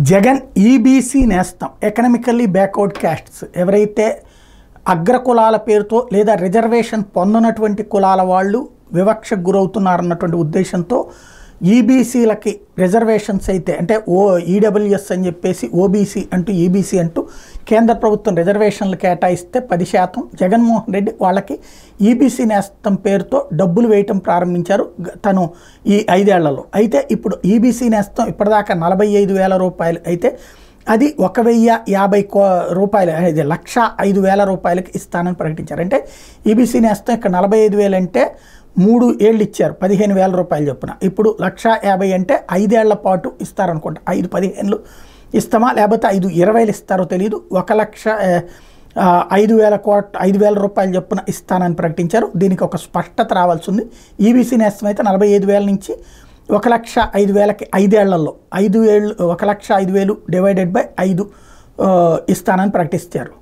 Jagan EBC నేస్తం economically backward castes ఎవరైతే అగ్ర కులాల పేరుతో లేదా రిజర్వేషన్ పొందనటువంటి కులాల వాళ్ళు వివక్షకు గురవుతున్నారన్నటువంటి ఉద్దేశంతో ఈబీసీలకి రిజర్వేషన్స్ అయితే అంటే ఓ ఈడబ్ల్యూఎస్ అని చెప్పేసి ఓబీసీ అంటూ ఈబీసీ అంటూ కేంద్ర ప్రభుత్వం రిజర్వేషన్లు కేటాయిస్తే పది శాతం జగన్మోహన్ రెడ్డి వాళ్ళకి ఈబీసీ నేస్తం పేరుతో డబ్బులు వేయటం ప్రారంభించారు గ- తను ఈ ఐదేళ్లలో అయితే ఇప్పుడు ఈబీసీ నేస్తం ఇప్పటిదాకా నలభై ఐదు వేల రూపాయలు అయితే అది ఒక వెయ్యి యాభై కో రూపాయలు ఇది లక్ష ఐదు వేల రూపాయలకి ఇస్తానని ప్రకటించారు అంటే ఈబీసీ నేస్తం ఇక్కడ నలభై ఐదు వేలు అంటే మూడు ఏళ్ళు ఇచ్చారు పదిహేను వేల రూపాయలు చొప్పున ఇప్పుడు లక్ష యాభై అంటే ఐదేళ్ల పాటు ఇస్తారనుకుంటా ఐదు పదిహేనులు ఇస్తామా లేకపోతే ఐదు ఇరవైలు ఇస్తారో తెలియదు ఒక లక్ష ఆ, ఆ, ఐదు వేల కోట్ ఐదు వేల రూపాయలు చొప్పున ఇస్తానని ప్రకటించారు దీనికి ఒక స్పష్టత రావాల్సి ఉంది ఈబీసీ నేస్తం అయితే నలభై ఐదు వేల నుంచి ఒక లక్ష ఐదు వేలకి ఐదేళ్లలో ఐదు ఏళ్ళు ఒక లక్ష ఐదు వేలు డివైడెడ్ బై ఐదు ఆ, ఇస్తానని ప్రకటిస్తారు